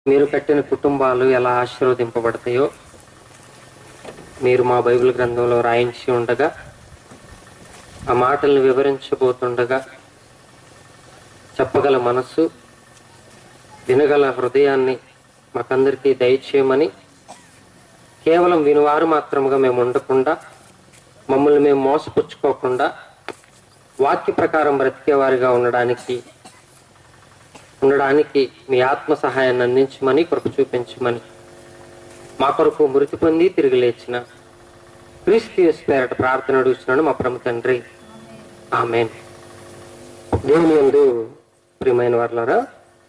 మీరు కట్టిన కుటుంబాలు ఎలా ఆశీర్వదింపబడతాయో మీరు మా బైబిల్ గ్రంథంలో రాయించి ఉండగా ఆ మాటల్ని వివరించబోతుండగా చెప్పగల మనస్సు వినగల హృదయాన్ని మాకందరికీ దయచేయమని కేవలం వినువారు మాత్రముగా మేము ఉండకుండా మమ్మల్ని మేము మోసపుచ్చుకోకుండా వాక్య ప్రకారం బ్రతికేవారిగా ఉండడానికి ఉండడానికి మీ ఆత్మ సహాయాన్ని అందించమని కృప చూపించమని మా కొరకు మృతి పొంది తిరిగి లేచిన క్రీస్తు యేసు పేరట ప్రార్థన అడుగుతున్నాను మా ప్రమ తండ్రి ఆమెన్ దేవుని యందు ప్రియమైన వారులారా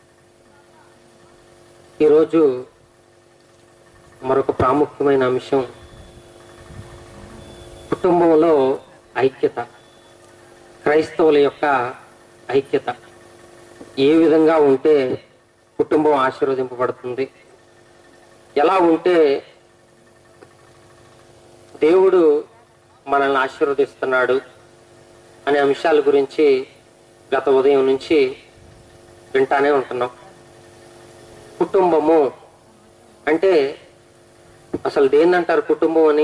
ఈరోజు మరొక ప్రాముఖ్యమైన అంశం కుటుంబంలో ఐక్యత క్రైస్తవుల యొక్క ఐక్యత ఏ విధంగా ఉంటే కుటుంబం ఆశీర్వదింపబడుతుంది ఎలా ఉంటే దేవుడు మనల్ని ఆశీర్వదిస్తున్నాడు అనే అంశాల గురించి గత ఉదయం నుంచి వింటానే ఉంటున్నాం కుటుంబము అంటే అసలు దేన్నంటారు కుటుంబం అని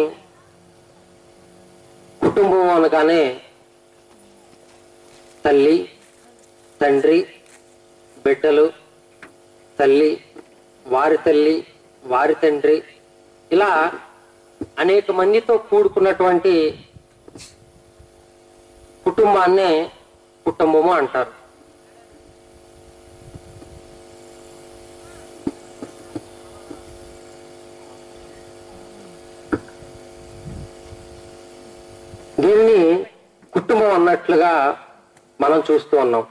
కుటుంబం అనగానే తల్లి తండ్రి బిడ్డలు తల్లి వారి తల్లి వారి తండ్రి ఇలా అనేక మందితో కూడుకున్నటువంటి కుటుంబాన్నే కుటుంబము అంటారు దీన్ని కుటుంబం అన్నట్లుగా మనం చూస్తూ ఉన్నాం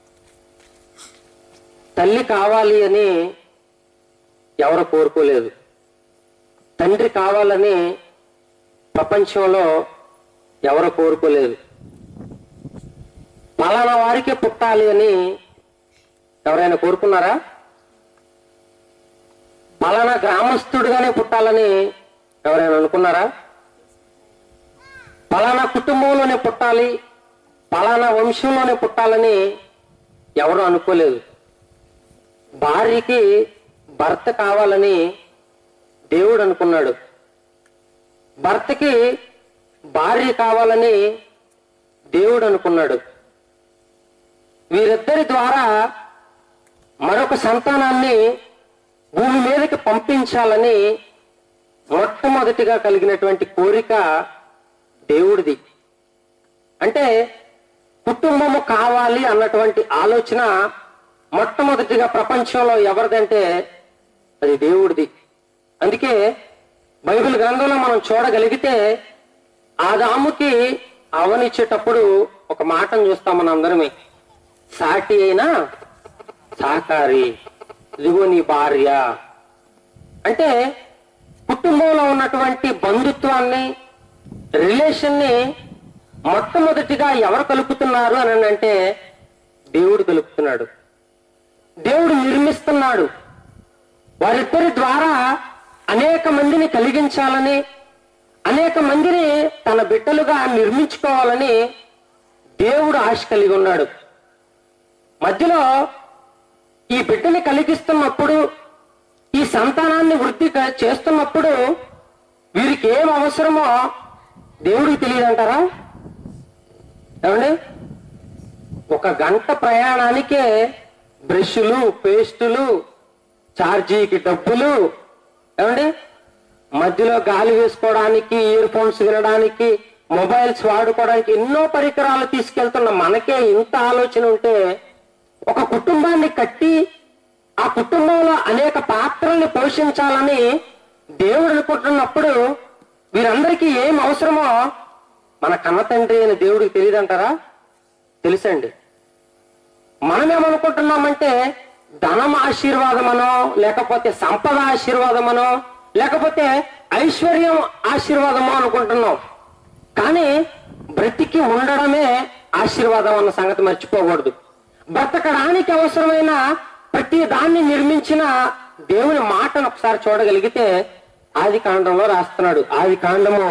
తల్లి కావాలి అని ఎవరు కోరుకోలేదు తండ్రి కావాలని ప్రపంచంలో ఎవరు కోరుకోలేదు పలానా వారికే పుట్టాలి అని ఎవరైనా కోరుకున్నారా పలానా గ్రామస్తుడిగానే పుట్టాలని ఎవరైనా అనుకున్నారా పలానా కుటుంబంలోనే పుట్టాలి పలానా వంశంలోనే పుట్టాలని ఎవరు అనుకోలేదు భార్యకి భర్త కావాలని దేవుడు అనుకున్నాడు భర్తకి భార్య కావాలని దేవుడు అనుకున్నాడు వీరిద్దరి ద్వారా మరొక సంతానాన్ని భూమి మీదకి పంపించాలని మొట్టమొదటిగా కలిగినటువంటి కోరిక దేవుడిది అంటే కుటుంబము కావాలి అన్నటువంటి ఆలోచన మొట్టమొదటిగా ప్రపంచంలో ఎవరిదంటే అది దేవుడిది అందుకే బైబిల్ గ్రంథంలో మనం చూడగలిగితే ఆదాముకి అవనిచ్చేటప్పుడు ఒక మాటను చూస్తాం మన అందరమే సాటి అయినా సహకారి ఇదిగో నీ భార్య అంటే కుటుంబంలో ఉన్నటువంటి బంధుత్వాన్ని రిలేషన్ ని మొట్టమొదటిగా ఎవరు కలుపుతున్నారు అని అంటే దేవుడు కలుపుతున్నాడు దేవుడు నిర్మిస్తున్నాడు వారిద్దరి ద్వారా అనేక మందిని కలిగించాలని అనేక మందిని తన బిడ్డలుగా నిర్మించుకోవాలని దేవుడు ఆశ కలిగి ఉన్నాడు మధ్యలో ఈ బిడ్డని కలిగిస్తున్నప్పుడు ఈ సంతానాన్ని వృద్ధి క- చేస్తున్నప్పుడు వీరికి ఏం అవసరమో దేవుడికి తెలియదంటారా ఏమండి ఒక గంట ప్రయాణానికే బ్రష్లు పేస్టులు ఛార్జీకి డబ్బులు ఏమండి మధ్యలో గాలి వేసుకోవడానికి ఇయర్ ఫోన్స్ వినడానికి మొబైల్స్ వాడుకోవడానికి ఎన్నో పరికరాలు తీసుకెళ్తున్న మనకే ఇంత ఆలోచన ఉంటే ఒక కుటుంబాన్ని కట్టి ఆ కుటుంబంలో అనేక పాత్రల్ని పోషించాలని దేవుడు అనుకుంటున్నప్పుడు వీరందరికీ ఏం అవసరమో మన కన్న తండ్రి అయిన దేవుడికి తెలియదంటారా తెలుసండి మనం ఏమనుకుంటున్నామంటే ధనం ఆశీర్వాదమనో లేకపోతే సంపద ఆశీర్వాదమనో లేకపోతే ఐశ్వర్యం ఆశీర్వాదమో అనుకుంటున్నాం కానీ బ్రతికి ఉండడమే ఆశీర్వాదం అన్న సంగతి మర్చిపోకూడదు బ్రతకడానికి అవసరమైన ప్రతి దాన్ని నిర్మించిన దేవుని మాటను ఒకసారి చూడగలిగితే ఆది కాండంలో రాస్తున్నాడు ఆది కాండము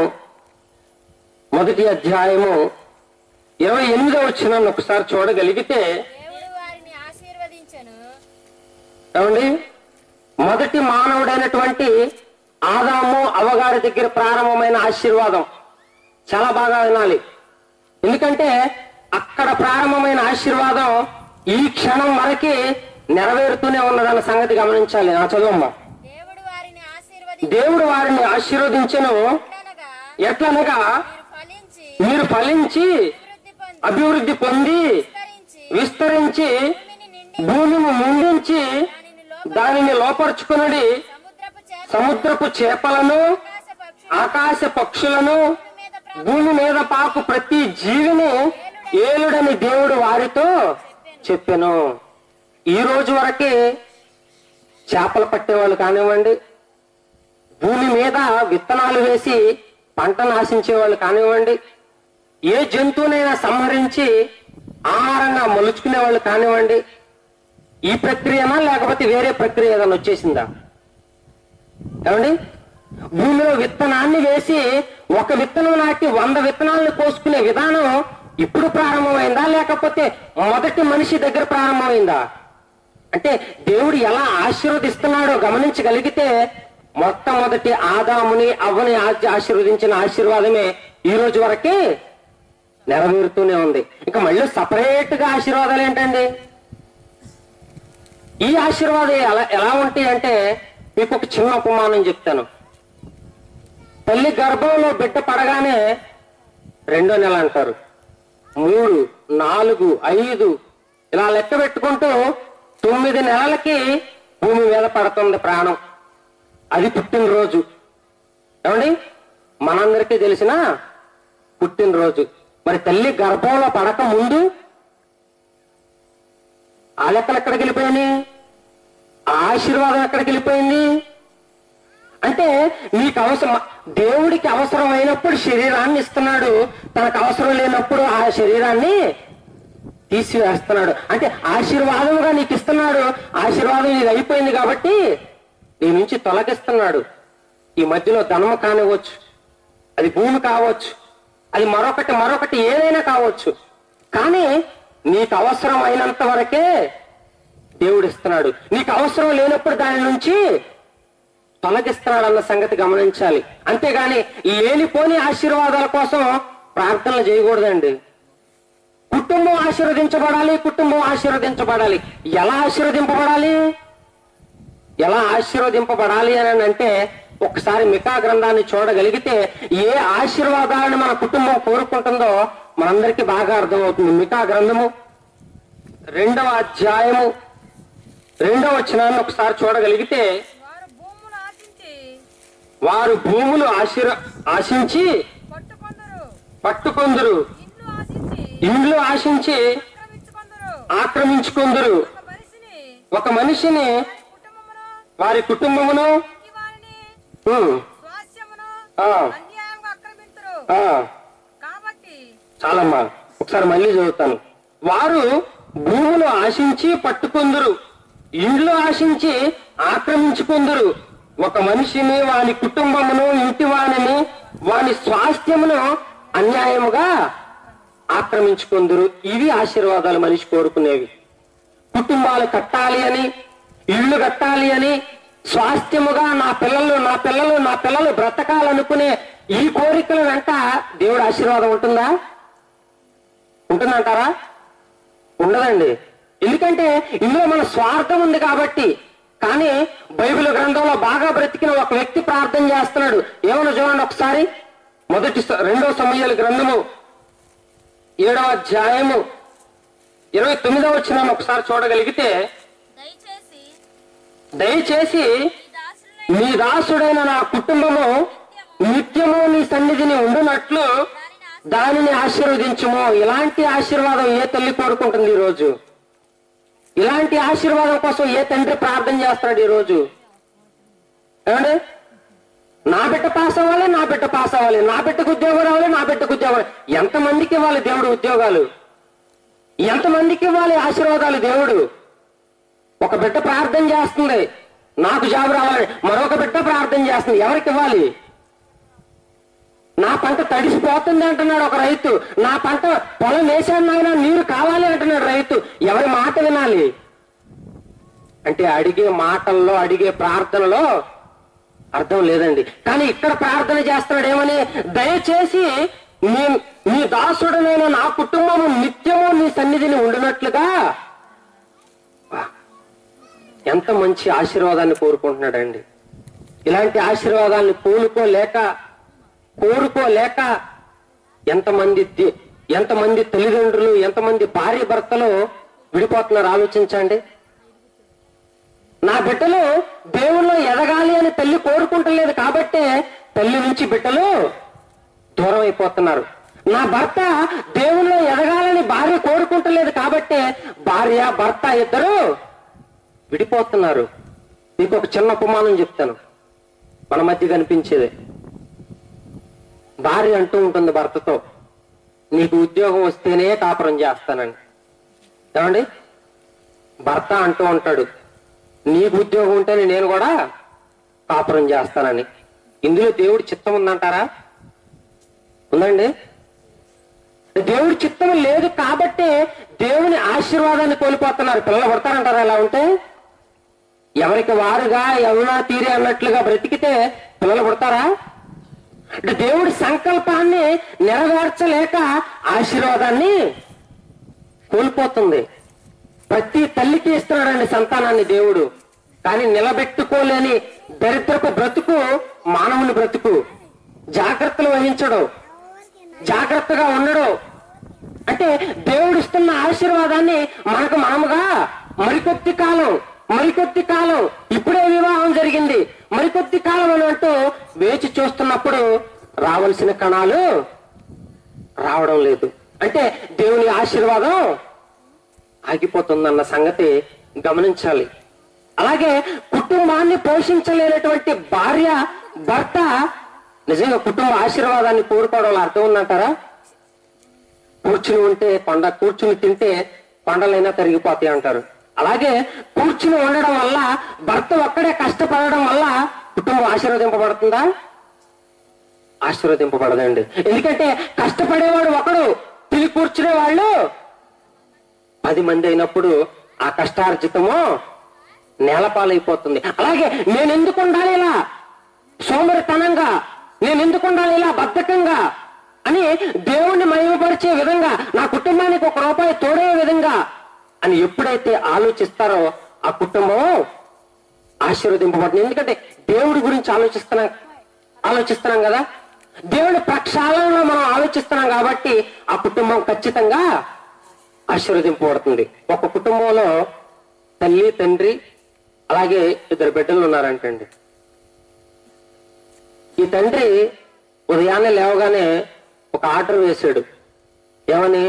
మొదటి అధ్యాయము ఇరవై ఎనిమిదో వచ్చిన ఒకసారి చూడగలిగితే దేవుడు వారిని ఆశీర్వదించను ఏమండి మొదటి మానవుడైనటువంటి ఆదాము అవగారి దగ్గర ప్రారంభమైన ఆశీర్వాదం చాలా బాగా వినాలి ఎందుకంటే అక్కడ ప్రారంభమైన ఆశీర్వాదం ఈ క్షణం వరకి నెరవేరుతూనే ఉన్నదన్న సంగతి గమనించాలి నా చదువమ్మా దేవుడు వారిని ఆశీర్వదించి దేవుడు వారిని ఆశీర్వదించను ఎట్లనగా ఎట్లనగా మీరు ఫలించి మీరు ఫలించి అభివృద్ధి పొంది అభివృద్ధి పొంది విస్తరించి విస్తరించి భూమిని నిండి భూమిని నిండించి దానిని లోపల దానిని లోపరుచుకునుడి సముద్రపు చేప సముద్రపు చేపలను ఆకాశ పక్షులు ఆకాశ పక్షులను భూమి మీద భూమి మీద ప్ర- పాకు ప్రతి జీవిని ఏలుడని దేవుడు వారితో చెప్పెను ఈ రోజు వరకే చేపలు పట్టేవాళ్ళు కానివ్వండి భూమి మీద విత్తనాలు వేసి పంట నాశించే వాళ్ళు కానివ్వండి ఏ జంతువునైనా సంహరించి ఆహారంగా మలుచుకునే వాళ్ళు కానివ్వండి ఈ ప్రక్రియనా లేకపోతే వేరే ప్రక్రియ ఏదైనా వచ్చేసిందా ఏమండి భూమిలో విత్తనాన్ని వేసి ఒక విత్తనం నాటి వంద విత్తనాలను కోసుకునే విధానం ఇప్పుడు ప్రారంభమైందా లేకపోతే మొదటి మనిషి దగ్గర ప్రారంభమైందా అంటే దేవుడు ఎలా ఆశీర్వదిస్తున్నాడో గమనించగలిగితే మొట్టమొదటి ఆదాముని అవ్వని ఆ- ఆశీర్వదించిన ఆశీర్వాదమే ఈ రోజు వరకే నెరవేరుతూనే ఉంది ఇంకా మళ్ళీ సపరేట్ గా ఆశీర్వాదాలు ఏంటండి ఈ ఆశీర్వాదం ఎలా ఎలా ఉంటాయి అంటే మీకు ఒక చిన్న ఉపమానం చెప్తాను తల్లి గర్భంలో బిడ్డ పడగానే రెండో నెల అంటారు మూడు నాలుగు ఐదు ఇలా లెక్క పెట్టుకుంటూ తొమ్మిది నెలలకి భూమి మీద పడుతుంది ప్రాణం అది పుట్టినరోజు ఏమండి మనందరికీ తెలిసిన పుట్టినరోజు మరి తల్లి గర్భంలో పడక ముందు ఆ లెక్కలు ఎక్కడికి వెళ్ళిపోయినాయి ఆ ఆశీర్వాదం ఎక్కడికి వెళ్ళిపోయింది అంటే నీకు అవసరం దేవుడికి అవసరమైనప్పుడు శరీరాన్ని ఇస్తున్నాడు తనకు అవసరం లేనప్పుడు ఆ శరీరాన్ని తీసివేస్తున్నాడు అంటే ఆశీర్వాదముగా నీకు ఇస్తున్నాడు ఆశీర్వాదం ఇది అయిపోయింది కాబట్టి నీ నుంచి తొలగిస్తున్నాడు ఈ మధ్యలో ధనము కానివ్వచ్చు అది భూమి కావచ్చు అది మరొకటి మరొకటి ఏదైనా కావచ్చు కానీ నీకు అవసరం అయినంత వరకే దేవుడు ఇస్తున్నాడు నీకు అవసరం లేనప్పుడు దాని నుంచి తొలగిస్తున్నాడు అన్న సంగతి గమనించాలి అంతేగాని లేనిపోని ఆశీర్వాదాల కోసం ప్రార్థనలు చేయకూడదండి కుటుంబం ఆశీర్వదించబడాలి కుటుంబం ఆశీర్వదించబడాలి ఎలా ఆశీర్వదింపబడాలి ఎలా ఆశీర్వదింపబడాలి అని అంటే ఒకసారి మికా గ్రంథాన్ని చూడగలిగితే ఏ ఆశీర్వాదాలను మన కుటుంబం కోరుకుంటుందో మనందరికీ బాగా అర్థమవుతుంది మికా గ్రంథము రెండవ అధ్యాయము రెండవ వచనాన్ని ఒకసారి చూడగలిగితే వారు భూములు ఆశించి వారు భూములు ఆశీర్ ఆశించి పట్టుకొందరు పట్టుకొందురు ఇల్లు ఆశించి ఇండ్లు ఆశించి ఆక్రమించుకొందరు ఆక్రమించుకొందురు ఒక మనిషిని ఒక మనిషిని వారి కుటుంబమును వారి కుటుంబమును ఇంటి వారిని ఉమ్, స్వాస్యమును ఆ, అన్యాయంగా ఆక్రమించరు ఆ, కాబట్టి చాలమ్మా ఒకసారి మళ్ళీ చదువుతాను వారు భూములు ఆశించి పట్టుకొందురు ఇండ్లు ఆశించి ఆక్రమించుకొందురు ఒక మనిషిని వాని కుటుంబమును ఇంటి వానిని వాని స్వాస్థ్యమును అన్యాయముగా ఆక్రమించుకొందురు ఇవి ఆశీర్వాదాలు మనిషి కోరుకునేవి కుటుంబాలు కట్టాలి అని ఇల్లు కట్టాలి అని స్వాస్థ్యముగా నా పిల్లలు నా పిల్లలు నా పిల్లలు బ్రతకాలనుకునే ఈ కోరికల వెంట దేవుడు ఆశీర్వాదం ఉంటుందా ఉంటుందంటారా ఉండదండి ఎందుకంటే ఇందులో మన స్వార్థం ఉంది కాబట్టి కానీ బైబిల్ గ్రంథంలో బాగా బ్రతికిన ఒక వ్యక్తి ప్రార్థన చేస్తున్నాడు ఏమన్నా చూడండి ఒకసారి మొదటి స- రెండో సమయాల గ్రంథము ఏడవ అధ్యాయము ఇరవై తొమ్మిదవ వచ్చిన ఒకసారి చూడగలిగితే దయచేసి దయచేసి ఈ దాసులైన నీ దాసుడైన నా కుటుంబము నిత్యము నీ సన్నిధిని ఉండునట్లు దానిని ఆశీర్వదించుము ఇలాంటి ఆశీర్వాదం ఏ తల్లి కోరుకుంటుంది ఈ రోజు ఇలాంటి ఆశీర్వాదం కోసం ఏ తండ్రి ప్రార్థన చేస్తాడు ఈ రోజు ఏమండి నా బిడ్డ పాస్ అవ్వాలి నా బిడ్డ పాస్ అవ్వాలి నా బిడ్డకు ఉద్యోగం రావాలి నా బిడ్డకు ఉద్యోగం రావాలి. ఎంతమందికి ఇవ్వాలి దేవుడు ఉద్యోగాలు ఎంతమందికి ఇవ్వాలి ఆశీర్వాదాలు దేవుడు ఒక బిడ్డ ప్రార్థన చేస్తుంది నాకు జాబ్ రావాలి మరొక బిడ్డ ప్రార్థన చేస్తుంది ఎవరికి ఇవ్వాలి నా పంట తడిసిపోతుంది అంటున్నాడు ఒక రైతు నా పంట పొలం వేసాను నాయన నీరు కావాలి అంటున్నాడు రైతు ఎవరి మాట వినాలి అంటే అడిగే మాటల్లో అడిగే ప్రార్థనలో అర్థం లేదండి కానీ ఇక్కడ ప్రార్థన చేస్తున్నాడు ఏమని దయచేసి నీ నీ దాసుడనైన నా కుటుంబము నిత్యము నీ సన్నిధిని ఉండినట్లుగా వా, ఎంత మంచి ఆశీర్వాదాన్ని కోరుకుంటున్నాడండి ఇలాంటి ఆశీర్వాదాన్ని కోలుకోలేక కోరుకోలేక ఎంతమంది ది- ఎంతమంది తల్లిదండ్రులు ఎంతమంది భార్య భర్తలు విడిపోతున్నారు ఆలోచించండి నా బిడ్డలు దేవుల్లో ఎదగాలి అని తల్లి కోరుకుంటలేదు కాబట్టే తల్లి నుంచి బిడ్డలు దూరం అయిపోతున్నారు నా భర్త దేవుల్లో ఎదగాలని భార్య కోరుకుంటలేదు కాబట్టే భార్య భర్త ఇద్దరు విడిపోతున్నారు మీకు ఒక చిన్న ఉపమానం చెప్తాను మన మధ్య కనిపించేది భార్య అంటూ ఉంటుంది భర్తతో నీకు ఉద్యోగం వస్తేనే కాపురం చేస్తానని ఏమండి భర్త అంటూ ఉంటాడు నీకు ఉద్యోగం ఉంటేనే నేను కూడా కాపురం చేస్తానని ఇందులో దేవుడి చిత్తం ఉందంటారా ఉందండి దేవుడి చిత్తం లేదు కాబట్టే దేవుని ఆశీర్వాదాన్ని కోల్పోతున్నారు పిల్లలు పడతారంటారా ఎలా ఉంటే ఎవరికి వారుగా ఎవరా తీరే అన్నట్లుగా బ్రతికితే పిల్లలు పుడతారా అంటే దేవుడి సంకల్పాన్ని నెరవేర్చలేక ఆశీర్వాదాన్ని కోల్పోతుంది ప్రతి తల్లికి ఇస్తున్నాడండి సంతానాన్ని దేవుడు కానీ నిలబెట్టుకోలేని దరిద్రపు బ్రతుకు మానవుని బ్రతుకు జాగ్రత్తలు వహించడు జాగ్రత్తగా ఉండడు అంటే దేవుడు ఇస్తున్న ఆశీర్వాదాన్ని మనకు మనముగా మరికొద్ది కాలం మరికొద్ది కాలం ఇప్పుడే వివాహం జరిగింది మరికొద్ది కాలం అని అంటూ వేచి చూస్తున్నప్పుడు రావాల్సిన కణాలు రావడం లేదు అంటే దేవుని ఆశీర్వాదం ఆగిపోతుందన్న సంగతి గమనించాలి అలాగే కుటుంబాన్ని పోషించలేనటువంటి భార్య భర్త నిజంగా కుటుంబ ఆశీర్వాదాన్ని కోరుకోవడంలో అర్థం ఉందంటారా కూర్చుని ఉంటే కొండ కూర్చుని తింటే కొండలైనా తరిగిపోతాయి అంటారు అలాగే కూర్చుని ఉండడం వల్ల భర్త ఒక్కడే కష్టపడడం వల్ల కుటుంబం ఆశీర్వదింపబడుతుందా ఆశీర్వదింపబడదండి ఎందుకంటే కష్టపడేవాడు ఒకడు తిరిగి కూర్చునే వాళ్ళు పది మంది అయినప్పుడు ఆ కష్టార్జితము నేలపాలైపోతుంది అలాగే నేను ఎందుకు ఉండాలి ఇలా సోమరితనంగా నేను ఎందుకు ఉండాలి ఇలా బద్ధకంగా అని దేవుణ్ణి మహిమపరిచే విధంగా నా కుటుంబానికి ఒక రూపాయి తోడే విధంగా అని ఎప్పుడైతే ఆలోచిస్తారో ఆ కుటుంబం ఆశీర్వదింపబడుతుంది ఎందుకంటే దేవుడి గురించి ఆలోచిస్తున్నాం ఆలోచిస్తున్నాం కదా దేవుడి ప్రక్షాళనలో మనం ఆలోచిస్తున్నాం కాబట్టి ఆ కుటుంబం ఖచ్చితంగా ఆశీర్వదింపబడుతుంది ఒక కుటుంబంలో తల్లి తండ్రి అలాగే ఇద్దరు బిడ్డలు ఉన్నారంటండి ఈ తండ్రి ఉదయాన్నే లేవగానే ఒక ఆర్డర్ వేశాడు ఏమని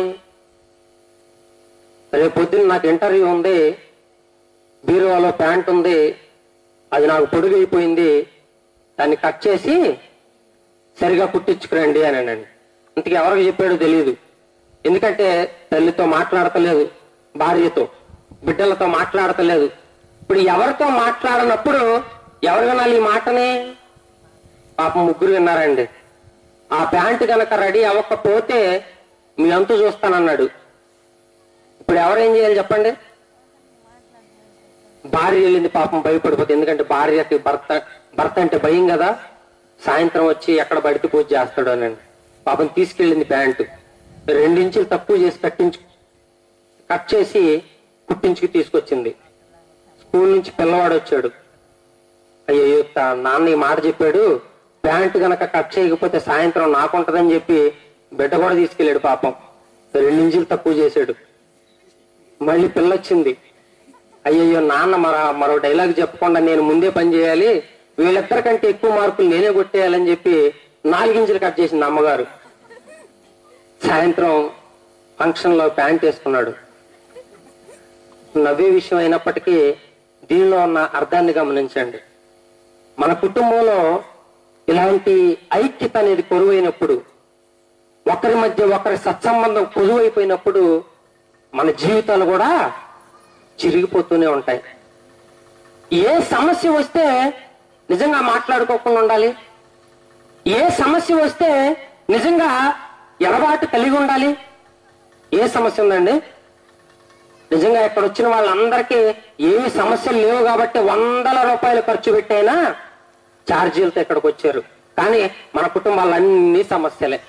రేపు పొద్దున్న నాకు ఇంటర్వ్యూ ఉంది బీరువాలో ప్యాంట్ ఉంది అది నాకు పొడుగు అయిపోయింది దాన్ని కట్ చేసి సరిగా కుట్టించుకురండి అని అనండి ఇంతకు ఎవరికి చెప్పాడో తెలియదు ఎందుకంటే తల్లితో మాట్లాడతలేదు భార్యతో బిడ్డలతో మాట్లాడతలేదు ఇప్పుడు ఎవరితో మాట్లాడనప్పుడు ఎవరు వినాలి ఈ మాటని పాపం ముగ్గురు విన్నారండి ఆ ప్యాంటు గనక రెడీ అవ్వకపోతే మీ అంతు చూస్తానన్నాడు ఇప్పుడు ఎవరు ఏం చేయాలి చెప్పండి భార్య వెళ్ళింది పాపం భయపడిపోతుంది ఎందుకంటే భార్యకి భర్త భర్త అంటే భయం కదా సాయంత్రం వచ్చి ఎక్కడ బడితే పూజ చేస్తాడు అని పాపం తీసుకెళ్ళింది ప్యాంటు రెండించులు తక్కువ చేసి కట్టించు కట్ చేసి కుట్టించుకు తీసుకొచ్చింది స్కూల్ నుంచి పిల్లవాడు వచ్చాడు అయ్యో తా- నాన్న ఈ మాట చెప్పాడు ప్యాంట్ గనక కట్ చేయకపోతే సాయంత్రం నాకుంటదని చెప్పి బిడ్డ కూడా తీసుకెళ్ళాడు పాపం రెండించులు తక్కువ చేశాడు మళ్ళీ పిల్ల వచ్చింది అయ్యయ్యో నాన్న మర మరో డైలాగ్ చెప్పకుండా నేను ముందే పని చేయాలి వీళ్ళిద్దరికంటే ఎక్కువ మార్కులు నేనే కొట్టేయాలని చెప్పి నాలుగించులు కట్ చేసింది అమ్మగారు సాయంత్రం ఫంక్షన్ లో ప్యాంట్ వేసుకున్నాడు నవ్వే విషయం అయినప్పటికీ దీనిలో ఉన్న అర్థాన్ని గమనించండి మన కుటుంబంలో ఇలాంటి ఐక్యత అనేది కొరువైనప్పుడు ఒకరి మధ్య ఒకరి సత్సంబంధం కొరువైపోయినప్పుడు మన జీవితాలు కూడా చిరిగిపోతూనే ఉంటాయి ఏ సమస్య వస్తే నిజంగా మాట్లాడుకోకుండా ఉండాలి ఏ సమస్య వస్తే నిజంగా ఎడబాటు కలిగి ఉండాలి ఏ సమస్య ఉందండి నిజంగా ఇక్కడ వచ్చిన వాళ్ళందరికీ ఏమి సమస్యలు లేవు కాబట్టి వందల రూపాయలు ఖర్చు పెట్టైనా ఛార్జీలతో ఇక్కడికి వచ్చారు కానీ మన కుటుంబాలన్నీ సమస్యలే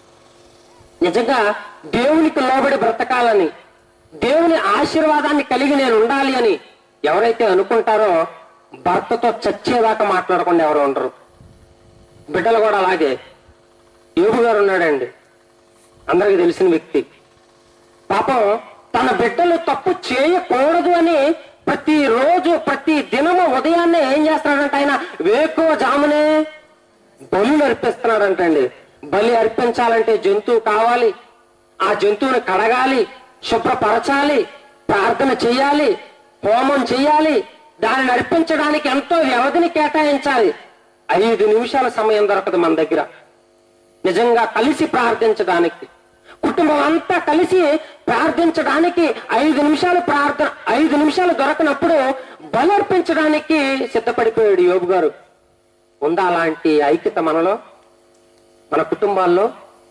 నిజంగా దేవునికి లోబడి బ్రతకాలని దేవుని ఆశీర్వాదాన్ని కలిగి నేను ఉండాలి అని ఎవరైతే అనుకుంటారో భర్తతో చచ్చేదాకా మాట్లాడకుండా ఎవరు ఉండరు బిడ్డలు కూడా అలాగే యోగు గారు ఉన్నాడండి అందరికి తెలిసిన వ్యక్తి పాపం తన బిడ్డలు తప్పు చేయకూడదు అని ప్రతి రోజు ప్రతి దినము ఉదయాన్నే ఏం చేస్తున్నాడంట ఆయన వేకువ జామునే బలి అర్పిస్తున్నాడంటండి బలి అర్పించాలంటే జంతువు కావాలి ఆ జంతువుని కడగాలి శుభ్రపరచాలి ప్రార్థన చేయాలి హోమం చేయాలి దానిని అర్పించడానికి ఎంతో వ్యవధిని కేటాయించాలి ఐదు నిమిషాల సమయం దొరకదు మన దగ్గర నిజంగా కలిసి ప్రార్థించడానికి కుటుంబం అంతా కలిసి ప్రార్థించడానికి ఐదు నిమిషాలు ప్రార్థన ఐదు నిమిషాలు దొరకనప్పుడు బలర్పించడానికి సిద్ధపడిపోయాడు యోబు గారు ఉందా అలాంటి ఐక్యత మనలో మన కుటుంబాల్లో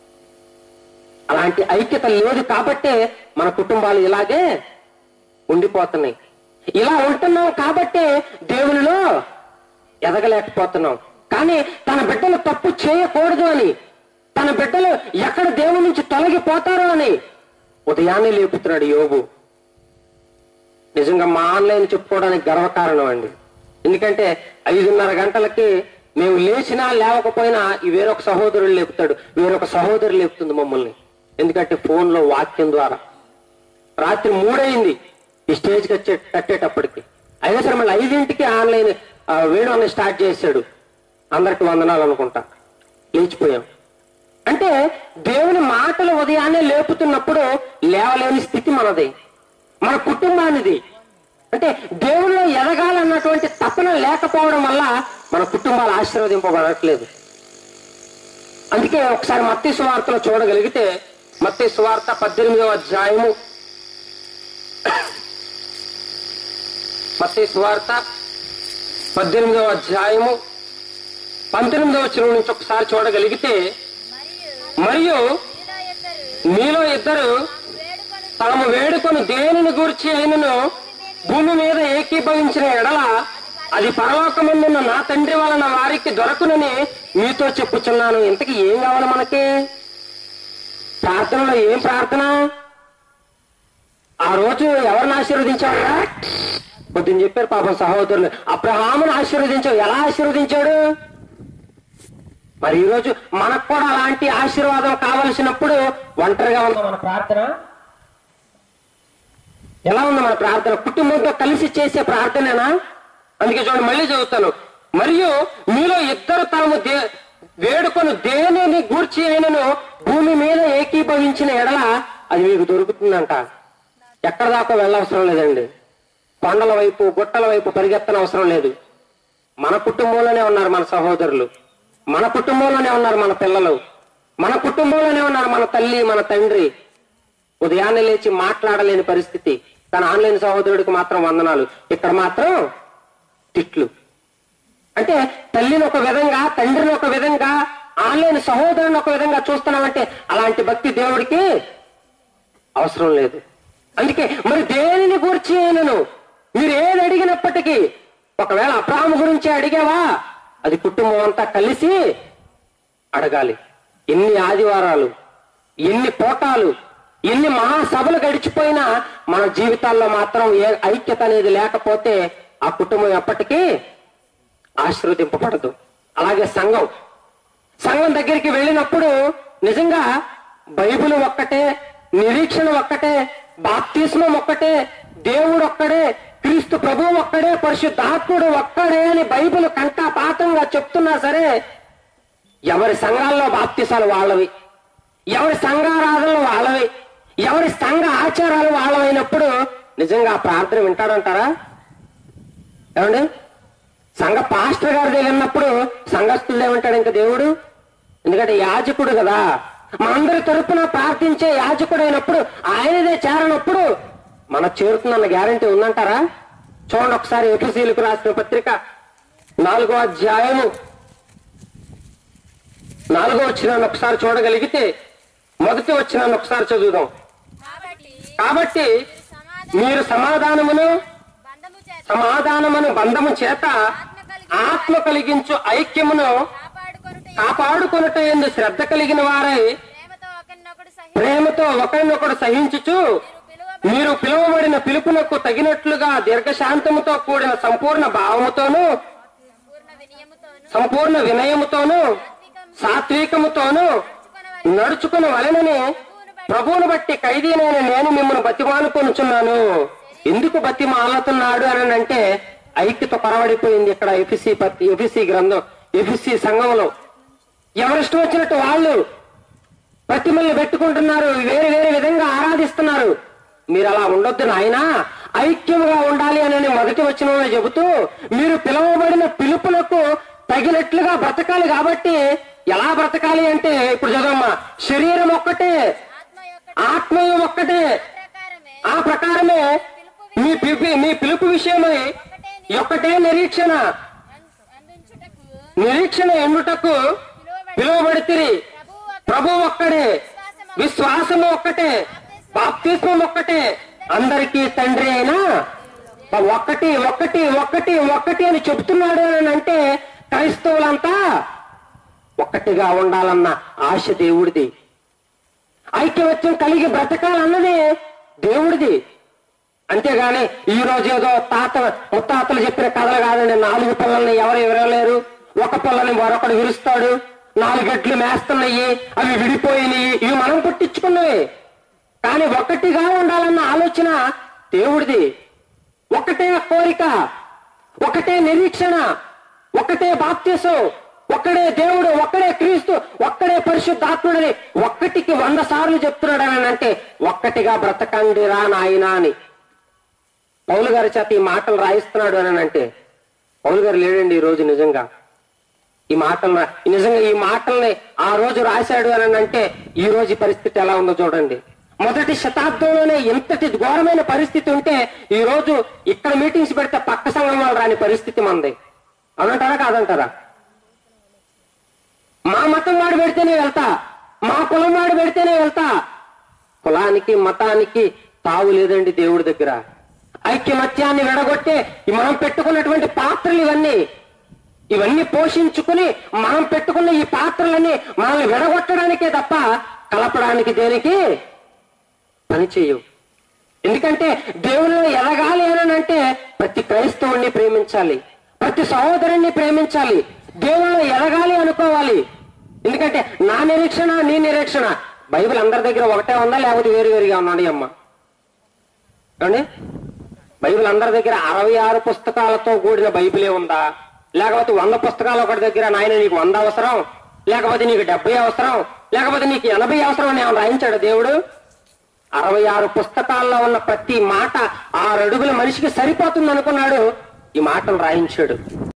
అలాంటి ఐక్యత లేదు కాబట్టే మన కుటుంబాలు ఇలాగే ఉండిపోతున్నాయి ఇలా ఉంటున్నాం కాబట్టే దేవునిలో ఎదగలేకపోతున్నాం కానీ తన బిడ్డలు తప్పు చేయకూడదు అని తన బిడ్డలు ఎక్కడ దేవుని నుంచి తొలగిపోతారో అని ఉదయాన్నే లేపుతున్నాడు యోబు నిజంగా మా ఆన్లైన్ చెప్పుకోవడానికి గర్వకారణం అండి ఎందుకంటే ఐదున్నర గంటలకి మేము లేచినా లేవకపోయినా ఈ వేరొక సహోదరుడు లేపుతాడు వేరొక సహోదరు లేపుతుంది మమ్మల్ని ఎందుకంటే ఫోన్ లో వాక్యం ద్వారా రాత్రి మూడైంది ఈ స్టేజ్కి వచ్చే కట్టేటప్పటికి అయినా సరే మళ్ళీ ఐదింటికి ఆన్లైన్ ఆ, వేణు అన్న స్టార్ట్ చేశాడు అందరికి వందనాలు అనుకుంటా లేచిపోయాం అంటే దేవుని మాటలు ఉదయాన్నే లేపుతున్నప్పుడు లేవలేని స్థితి మనది మన కుటుంబానిది అంటే దేవుల్లో ఎదగాలన్నటువంటి తపన లేకపోవడం వల్ల మన కుటుంబాలు ఆశీర్వదింపబడట్లేదు అందుకే ఒకసారి మత్తి సువార్తలో చూడగలిగితే మత్తి సువార్త పద్దెనిమిదవ అధ్యాయము మత్తి సువార్త పద్దెనిమిదవ అధ్యాయము పంతొమ్మిదవ చిరువు నుంచి ఒకసారి చూడగలిగితే మరియు మరియు మీలో మీలో ఇద్దరు ఇద్దరు వేడుకొని తాము వేడుకొని దేనిని గూర్చి అయినను భూమి మీద ఏకీభవించిన ఎడల అది పరలోకమందున్న నా తండ్రి వలన వారికి దొరకునని మీతో చెప్పుచున్నాను ఇంతకీ ఏం కావాలి మనకి ప్రార్థనలో ఏం ప్రార్థన ఆ రోజు ఎవరిని ఆశీర్వదించావురా పొద్దున్న చెప్పారు పాపం సహోదరులు అబ్రహామును ఆశీర్వదించావు ఎలా ఆశీర్వదించాడు మరి ఈ రోజు మనకు కూడా అలాంటి ఆశీర్వాదం కావలసినప్పుడు ఒంటరిగా ఉందా మన ప్రార్థన ఎలా ఉంది మన ప్రార్థన కుటుంబంతో కలిసి చేసే ప్రార్థనేనా అందుకే చూడండి మళ్ళీ చదువుతాను మరియు మీలో ఇద్దరు తాము దే వేడుకొని దేనిని గూర్చి అయినను భూమి మీద ఏకీభవించిన ఎడల అది మీకు దొరుకుతుందంట ఎక్కడ దాకా వెళ్ళవసరం లేదండి కొండల వైపు గుట్టల వైపు పరిగెత్తన అవసరం లేదు మన కుటుంబంలోనే ఉన్నారు మన సహోదరులు మన కుటుంబంలోనే ఉన్నారు మన పిల్లలు మన కుటుంబంలోనే ఉన్నారు మన తల్లి మన తండ్రి ఉదయాన్నే లేచి మాట్లాడలేని పరిస్థితి తన ఆన్లైన్ సహోదరుడికి మాత్రం వందనాలు ఇక్కడ మాత్రం తిట్లు అంటే తల్లిని ఒక విధంగా తండ్రిని ఒక విధంగా ఆన్లైన్ సహోదరుని ఒక విధంగా చూస్తున్నామంటే అలాంటి భక్తి దేవుడికి అవసరం లేదు అందుకే మరి దేనిని గురించి అయినను మీరు ఏది అడిగినప్పటికీ ఒకవేళ అబ్రాహం గురించి అడిగావా అది కుటుంబం అంతా కలిసి అడగాలి ఎన్ని ఆదివారాలు ఎన్ని పోటాలు ఎన్ని మహాసభలు గడిచిపోయినా మన జీవితాల్లో మాత్రం ఏ ఐక్యత అనేది లేకపోతే ఆ కుటుంబం ఎప్పటికీ ఆశీర్వదింపబడదు అలాగే సంఘం సంఘం దగ్గరికి వెళ్ళినప్పుడు నిజంగా బైబిల్ ఒక్కటే నిరీక్షణ ఒక్కటే బాప్తిస్మం ఒక్కటే దేవుడు ఒక్కడే క్రీస్తు ప్రభువు ఒక్కడే పరిశుద్ధాత్ముడు ఒక్కడే అని బైబిల్ కంఠపాతంగా చెప్తున్నా సరే ఎవరి సంఘాల్లో బాప్తిసాలు వాళ్ళవి ఎవరి సంఘారాధనలు వాళ్ళవి ఎవరి సంఘ ఆచారాలు వాళ్ళవైనప్పుడు నిజంగా ఆ ప్రార్థన వింటాడంటారా ఏమండి సంఘ పాస్టర్ గారి దగ్గర ఉన్నప్పుడు సంఘస్థులు ఏమంటాడు ఇంకా దేవుడు ఎందుకంటే యాజకుడు కదా మనందరి తరపున ప్రార్థించే యాజకుడు అయినప్పుడు ఆయనదే చేరనప్పుడు మన చేరుతుందన్న గ్యారంటీ ఉందంటారా చూడండి ఒకసారి ఎపిసీలకు రాసిన పత్రిక నాలుగో అధ్యాయము నాలుగో వచ్చినాన్ని ఒకసారి చూడగలిగితే మొదటి వచ్చినాన్ని ఒకసారి చదువుదాం కాబట్టి కాబట్టి సమాధానం మీరు సమాధానమును బంధము చేత సమాధానమును బంధము చేత ఆత్మ కలిగించు ఐక్యమును కాపాడుకొనుట కాపాడుకొనుట ఎందు శ్రద్ధ కలిగిన వారై ప్రేమతో ఒకరినొకడు సహి ప్రేమతో ఒకరినొకడు సహించుచు పిలువ మీరు పిలువబడిన పిలుపునకు తగినట్లుగా దీర్ఘశాంతముతో కూడిన సంపూర్ణ భావముతోను పూర్ణ వినయముతోను సంపూర్ణ వినయముతోను సాత్వికముతోను నడుచుకుని వలనని ప్రభువును బట్టి ఖైదీనైన నేను మిమ్మల్ని బతిమాలుకొనుచున్నాను ఎందుకు బతిమాలుతున్నాడు అని అంటే ఐక్యత కొరవడిపోయింది ఇక్కడ ఎఫిసి ఎఫిసి గ్రంథం ఎఫిసి సంఘంలో ఎవరిష్టం వచ్చినట్టు వాళ్ళు ప్రతిమల్ని పెట్టుకుంటున్నారు వేరే వేరే విధంగా ఆరాధిస్తున్నారు మీరు అలా ఉండొద్దు నాయన ఐక్యంగా ఉండాలి అని మొదటి వచ్చిన చెబుతూ మీరు పిలువబడిన పిలుపులకు తగినట్లుగా బ్రతకాలి కాబట్టి ఎలా బ్రతకాలి అంటే ఇప్పుడు చదవమ్మా శరీరం ఒక్కటే ఆత్మ యొక్క ఆత్మీయం ఒక్కటే ప్రకారమే ఆ ప్రకారమే మీ పిలుపు మీ పిలుపు విషయమై ఒక్కటే నిరీక్షణ అన్- అందించుటకు నిరీక్షణ ఎండుటకు పిలువబడితిరి ప్రభు ఒక్కడే విశ్వాసము ఒక్కటే బాప్తిస్మం ఒక్కటే అందరికీ తండ్రి అయినా ఒక్కటి ఒక్కటి ఒక్కటి ఒక్కటి అని చెప్తున్నాడు అని అంటే క్రైస్తవులంతా ఒక్కటిగా ఉండాలన్న ఆశ దేవుడిది ఐక్యవత్యం కలిగి బ్రతకాలన్నది దేవుడిది అంతేగాని ఈ రోజు ఏదో తాత ముత్తాతలు చెప్పిన కథలు కాదండి నాలుగు పిల్లల్ని ఎవరు విరవలేరు ఒక పిల్లని మరొకడు విరుస్తాడు నాలుగెడ్లు మేస్తున్నాయి అవి విడిపోయినాయి ఇవి మనం పుట్టించుకున్నవి కానీ ఒకటిగా ఉండాలన్న ఆలోచన దేవుడిది ఒకటే కోరిక ఒకటే నిరీక్షణ ఒకటే బాప్తీసం ఒక్కడే దేవుడు ఒక్కడే క్రీస్తు ఒక్కడే పరిశుద్ధాత్ముడని ఒక్కటికి వంద సార్లు చెప్తున్నాడు అని అంటే ఒక్కటిగా బ్రతకండి రా నాయనా అని పౌలు గారి చేత ఈ మాటలు రాయిస్తున్నాడు అని అంటే పౌలు గారు లేడండి ఈ రోజు నిజంగా ఈ మాటలు రా- నిజంగా ఈ మాటల్ని ఆ రోజు రాశాడు అని అంటే ఈ రోజు ఈ పరిస్థితి ఎలా ఉందో చూడండి మొదటి శతాబ్దంలోనే ఇంతటి ఘోరమైన పరిస్థితి ఉంటే ఈ రోజు ఇక్కడ మీటింగ్స్ పెడితే పక్క సంఘం వాళ్ళు రాని పరిస్థితి మంది అవునంటారా కాదంటారా మా మతం వాడు పెడితేనే వెళ్తా మా కులం వాడు పెడితేనే వెళ్తా కులానికి మతానికి తావు లేదండి దేవుడి దగ్గర ఐక్యమత్యాన్ని విడగొట్టే ఈ మనం పెట్టుకున్నటువంటి పాత్రలు ఇవన్నీ ఇవన్నీ పోషించుకుని మనం పెట్టుకున్న ఈ పాత్రలన్నీ మనల్ని విడగొట్టడానికే తప్ప కలపడానికి దేనికి పని చేయవు ఎందుకంటే దేవుళ్ళు ఎదగాలి అని అంటే ప్రతి క్రైస్తవుణ్ణి ప్రేమించాలి ప్రతి సహోదరుణ్ణి ప్రేమించాలి దేవుళ్ళు ఎదగాలి అనుకోవాలి ఎందుకంటే నా నిరీక్షణ నీ నిరీక్షణ బైబిల్ అందరి దగ్గర ఒకటే ఉందా లేకపోతే వేరు వేరుగా ఉన్నాడు అమ్మ ఏమండి బైబిల్ అందరి దగ్గర అరవై ఆరు పుస్తకాలతో కూడిన బైబిలే ఉందా లేకపోతే వంద పుస్తకాలు ఒకటి దగ్గర నాయన నీకు వంద అవసరం లేకపోతే నీకు డెబ్బై అవసరం లేకపోతే నీకు ఎనభై అవసరం అని ఏమైనా రాయించాడు దేవుడు అరవై ఆరు పుస్తకాల్లో ఉన్న ప్రతి మాట ఆరు అడుగుల మనిషికి సరిపోతుంది అనుకున్నాడు ఈ మాటలు రాయించాడు